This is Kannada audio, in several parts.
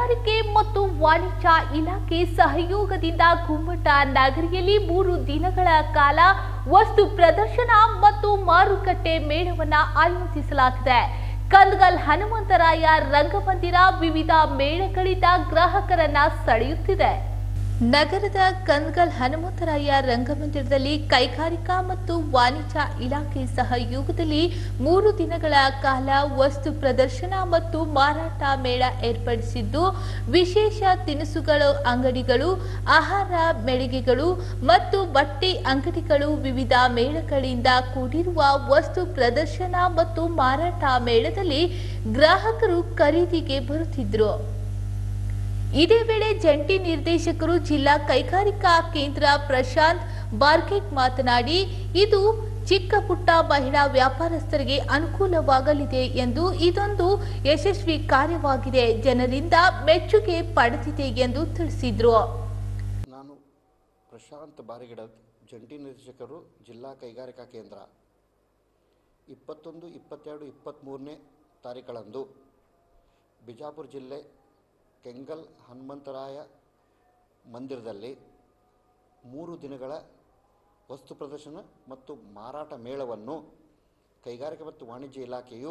ಕೈಗಾರಿಕೆ ಮತ್ತು ವಾಣಿಜ್ಯ ಇಲಾಖೆ ಸಹಯೋಗದಿಂದ ಗುಮ್ಮಟ ನಗರಿಯಲ್ಲಿ ಮೂರು ದಿನಗಳ ಕಾಲ ವಸ್ತು ಪ್ರದರ್ಶನ ಮತ್ತು ಮಾರುಕಟ್ಟೆ ಮೇಳವನ್ನ ಆಯೋಜಿಸಲಾಗಿದೆ ಕಂದಗಲ್ ಹನುಮಂತರಾಯ ರಂಗಮಂದಿರ ವಿವಿಧ ಮೇಳಗಳಿಂದ ಗ್ರಾಹಕರನ್ನ ಸೆಳೆಯುತ್ತಿದೆ ನಗರದ ಕಂದಗಲ್ ಹನುಮಂತರಾಯ ರಂಗಮಂದಿರದಲ್ಲಿ ಕೈಗಾರಿಕಾ ಮತ್ತು ವಾಣಿಜ್ಯ ಇಲಾಖೆ ಸಹಯೋಗದಲ್ಲಿ ಮೂರು ದಿನಗಳ ಕಾಲ ವಸ್ತು ಪ್ರದರ್ಶನ ಮತ್ತು ಮಾರಾಟ ಮೇಳ ಏರ್ಪಡಿಸಿದ್ದು ವಿಶೇಷ ತಿನಿಸುಗಳು ಅಂಗಡಿಗಳು ಆಹಾರ ಮೆಳಿಗೆಗಳು ಮತ್ತು ಬಟ್ಟೆ ಅಂಗಡಿಗಳು ವಿವಿಧ ಮೇಳಗಳಿಂದ ಕೂಡಿರುವ ವಸ್ತು ಪ್ರದರ್ಶನ ಮತ್ತು ಮಾರಾಟ ಮೇಳದಲ್ಲಿ ಗ್ರಾಹಕರು ಖರೀದಿಗೆ ಬರುತ್ತಿದ್ರು ಇದೇ ವೇಳೆ ಜಂಟಿ ನಿರ್ದೇಶಕರು ಜಿಲ್ಲಾ ಕೈಗಾರಿಕಾ ಕೇಂದ್ರ ಪ್ರಶಾಂತ್ ಬಾರ್ಕೆಟ್ ಮಾತನಾಡಿ ಇದು ಚಿಕ್ಕ ಪುಟ್ಟ ಮಹಿಳಾ ವ್ಯಾಪಾರಸ್ಥರಿಗೆ ಅನುಕೂಲವಾಗಲಿದೆ ಎಂದು ಇದೊಂದು ಯಶಸ್ವಿ ಕಾರ್ಯವಾಗಿದೆ ಜನರಿಂದ ಮೆಚ್ಚುಗೆ ಪಡೆದಿದೆ ಎಂದು ತಿಳಿಸಿದ್ರು ನಾನು ಪ್ರಶಾಂತ್ ಬಾರಿಗಿಡ ಜಂಟಿ ನಿರ್ದೇಶಕರು ಜಿಲ್ಲಾ ಕೈಗಾರಿಕಾ ಕೇಂದ್ರ ಇಪ್ಪತ್ತೊಂದು ಇಪ್ಪತ್ತೆರಡು ಇಪ್ಪತ್ತ್ಮೂರನೇ ತಾರೀಖುಗಳಂದು ಬಿಜಾಪುರ ಜಿಲ್ಲೆ ಕೆಂಗಲ್ ಹನುಮಂತರಾಯ ಮಂದಿರದಲ್ಲಿ ಮೂರು ದಿನಗಳ ವಸ್ತು ಪ್ರದರ್ಶನ ಮತ್ತು ಮಾರಾಟ ಮೇಳವನ್ನು ಕೈಗಾರಿಕೆ ಮತ್ತು ವಾಣಿಜ್ಯ ಇಲಾಖೆಯು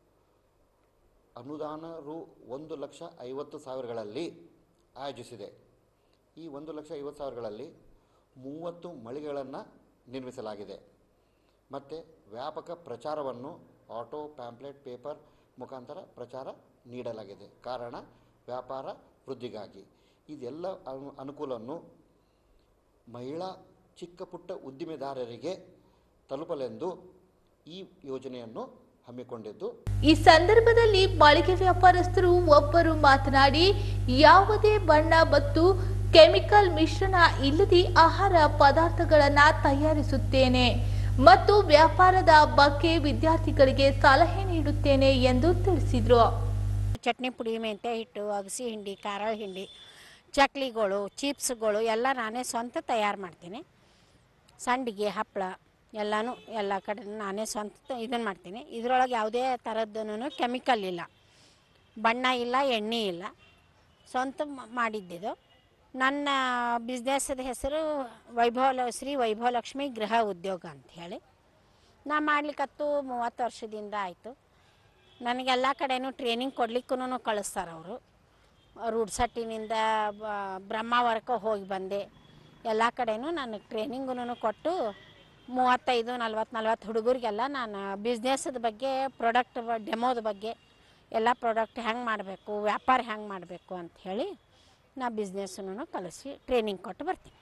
ಅನುದಾನ ರು ಒಂದು ಲಕ್ಷ ಐವತ್ತು ಸಾವಿರಗಳಲ್ಲಿ ಆಯೋಜಿಸಿದೆ ಈ ಒಂದು ಲಕ್ಷ ಐವತ್ತು ಸಾವಿರಗಳಲ್ಲಿ ಮೂವತ್ತು ಮಳಿಗೆಗಳನ್ನು ನಿರ್ಮಿಸಲಾಗಿದೆ ಮತ್ತು ವ್ಯಾಪಕ ಪ್ರಚಾರವನ್ನು ಆಟೋ ಪ್ಯಾಂಪ್ಲೆಟ್ ಪೇಪರ್ ಮುಖಾಂತರ ಪ್ರಚಾರ ನೀಡಲಾಗಿದೆ ಕಾರಣ ವ್ಯಾಪಾರ ವೃದ್ಧಿಗಾಗಿ ಇದೆಲ್ಲ ಅನು ಅನುಕೂಲವನ್ನು ಮಹಿಳಾ ಚಿಕ್ಕ ಪುಟ್ಟ ಉದ್ದಿಮೆದಾರರಿಗೆ ತಲುಪಲೆಂದು ಈ ಯೋಜನೆಯನ್ನು ಹಮ್ಮಿಕೊಂಡಿದ್ದು ಈ ಸಂದರ್ಭದಲ್ಲಿ ಮಳಿಗೆ ವ್ಯಾಪಾರಸ್ಥರು ಒಬ್ಬರು ಮಾತನಾಡಿ ಯಾವುದೇ ಬಣ್ಣ ಮತ್ತು ಕೆಮಿಕಲ್ ಮಿಶ್ರಣ ಇಲ್ಲದೆ ಆಹಾರ ಪದಾರ್ಥಗಳನ್ನು ತಯಾರಿಸುತ್ತೇನೆ ಮತ್ತು ವ್ಯಾಪಾರದ ಬಗ್ಗೆ ವಿದ್ಯಾರ್ಥಿಗಳಿಗೆ ಸಲಹೆ ನೀಡುತ್ತೇನೆ ಎಂದು ತಿಳಿಸಿದರು ಚಟ್ನಿ ಪುಡಿ ಮೆಂತ್ಯ ಹಿಟ್ಟು ಅಗಸಿ ಹಿಂಡಿ ಖಾರ ಹಿಂಡಿ ಚಕ್ಲಿಗಳು ಚಿಪ್ಸ್ಗಳು ಎಲ್ಲ ನಾನೇ ಸ್ವಂತ ತಯಾರು ಮಾಡ್ತೀನಿ ಸಂಡಿಗೆ ಹಪ್ಪಳ ಎಲ್ಲನೂ ಎಲ್ಲ ಕಡೆ ನಾನೇ ಸ್ವಂತ ಇದನ್ನು ಮಾಡ್ತೀನಿ ಇದರೊಳಗೆ ಯಾವುದೇ ಥರದ್ದೂ ಕೆಮಿಕಲ್ ಇಲ್ಲ ಬಣ್ಣ ಇಲ್ಲ ಎಣ್ಣೆ ಇಲ್ಲ ಸ್ವಂತ ಮ- ಮಾಡಿದ್ದಿದು ನನ್ನ ಬಿಸ್ನೆಸ್ದ ಹೆಸರು ವೈಭವ ಲ- ಶ್ರೀ ವೈಭವ ಲಕ್ಷ್ಮಿ ಗೃಹ ಉದ್ಯೋಗ ಅಂತ ಹೇಳಿ ನಾ ಮಾಡ್ಲಿಕ್ಕತ್ತು ಮೂವತ್ತು ವರ್ಷದಿಂದ ಆಯಿತು ನನಗೆಲ್ಲ ಕಡೆನೂ ಟ್ರೈನಿಂಗ್ ಕೊಡ್ಲಿಕ್ಕೂ ಕಳಿಸ್ತಾರೆ ಅವರು ರೂಡ್ಸಟ್ಟಿನಿಂದ ಬ- ಬ್ರಹ್ಮಾವರಕ್ಕೆ ಹೋಗಿ ಬಂದೆ ಎಲ್ಲ ಕಡೆನೂ ನನಗೆ ಟ್ರೈನಿಂಗೂ ಕೊಟ್ಟು ಮೂವತ್ತೈದು ನಲ್ವತ್ತು ನಲ್ವತ್ತು ಹುಡುಗರಿಗೆಲ್ಲ ನಾನು ಬಿಸ್ನೆಸ್ದ ಬಗ್ಗೆ ಪ್ರಾಡಕ್ಟ್ ಡೆಮೋದ ಬಗ್ಗೆ ಎಲ್ಲ ಪ್ರಾಡಕ್ಟ್ ಹೆಂಗೆ ಮಾಡಬೇಕು ವ್ಯಾಪಾರ ಹೆಂಗೆ ಮಾಡಬೇಕು ಅಂತ ಹೇಳಿ ನಾ ಬಿಸ್ನೆಸ್ಸನ್ನು ಕಲಿಸಿ ಟ್ರೈನಿಂಗ್ ಕೊಟ್ಟು ಬರ್ತೀನಿ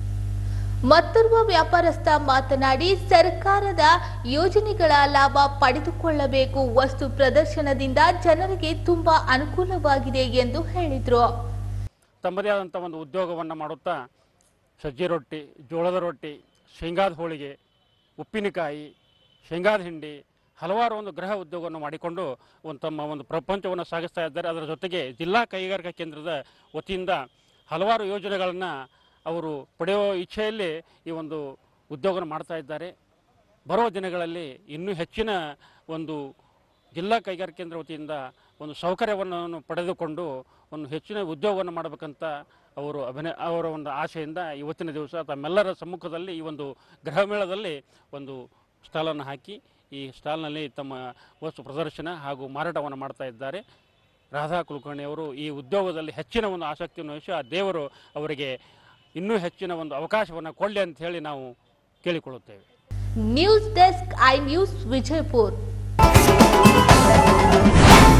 ಮತ್ತೋರ್ವ ವ್ಯಾಪಾರಸ್ಥ ಮಾತನಾಡಿ ಸರ್ಕಾರದ ಯೋಜನೆಗಳ ಲಾಭ ಪಡೆದುಕೊಳ್ಳಬೇಕು ವಸ್ತು ಪ್ರದರ್ಶನದಿಂದ ಜನರಿಗೆ ತುಂಬಾ ಅನುಕೂಲವಾಗಿದೆ ಎಂದು ಹೇಳಿದರು ತಮ್ಮದೇ ಆದಂಥ ಒಂದು ಉದ್ಯೋಗವನ್ನು ಮಾಡುತ್ತಾ ಸಜ್ಜೆ ರೊಟ್ಟಿ ಜೋಳದ ರೊಟ್ಟಿ ಶೇಂಗಾದ ಹೋಳಿಗೆ ಉಪ್ಪಿನಕಾಯಿ ಶೇಂಗಾದ ಹಿಂಡಿ ಹಲವಾರು ಒಂದು ಗೃಹ ಉದ್ಯೋಗವನ್ನು ಮಾಡಿಕೊಂಡು ಒಂದು ತಮ್ಮ ಒಂದು ಪ್ರಪಂಚವನ್ನು ಸಾಗಿಸ್ತಾ ಇದ್ದಾರೆ ಅದರ ಜೊತೆಗೆ ಜಿಲ್ಲಾ ಕೈಗಾರಿಕಾ ಕೇಂದ್ರದ ವತಿಯಿಂದ ಹಲವಾರು ಯೋಜನೆಗಳನ್ನು ಅವರು ಪಡೆಯುವ ಇಚ್ಛೆಯಲ್ಲಿ ಈ ಒಂದು ಉದ್ಯೋಗವನ್ನು ಮಾಡ್ತಾ ಇದ್ದಾರೆ ಬರುವ ದಿನಗಳಲ್ಲಿ ಇನ್ನೂ ಹೆಚ್ಚಿನ ಒಂದು ಜಿಲ್ಲಾ ಕೈಗಾರಿಕಾ ಕೇಂದ್ರ ವತಿಯಿಂದ ಒಂದು ಸೌಕರ್ಯವನ್ನು ಪಡೆದುಕೊಂಡು ಒಂದು ಹೆಚ್ಚಿನ ಉದ್ಯೋಗವನ್ನು ಮಾಡಬೇಕಂತ ಅವರು ಅಭಿನಯ ಅವರ ಒಂದು ಆಶೆಯಿಂದ ಇವತ್ತಿನ ದಿವಸ ತಮ್ಮೆಲ್ಲರ ಸಮ್ಮುಖದಲ್ಲಿ ಈ ಒಂದು ಗೃಹ ಮೇಳದಲ್ಲಿ ಒಂದು ಸ್ಟಾಲನ್ನು ಹಾಕಿ ಈ ಸ್ಟಾಲ್ನಲ್ಲಿ ತಮ್ಮ ವಸ್ತು ಪ್ರದರ್ಶನ ಹಾಗೂ ಮಾರಾಟವನ್ನು ಮಾಡ್ತಾ ಇದ್ದಾರೆ ರಾಧಾ ಕುಲಕರ್ಣಿ ಅವರು ಈ ಉದ್ಯೋಗದಲ್ಲಿ ಹೆಚ್ಚಿನ ಒಂದು ಆಸಕ್ತಿಯನ್ನು ವಹಿಸಿ ಆ ದೇವರು ಅವರಿಗೆ ಇನ್ನೂ ಹೆಚ್ಚಿನ ಒಂದು ಅವಕಾಶವನ್ನು ಕೊಡಲಿ ಅಂತ ಹೇಳಿ ನಾವು ಕೇಳಿಕೊಳ್ಳುತ್ತೇವೆ news desk I news Vijayapura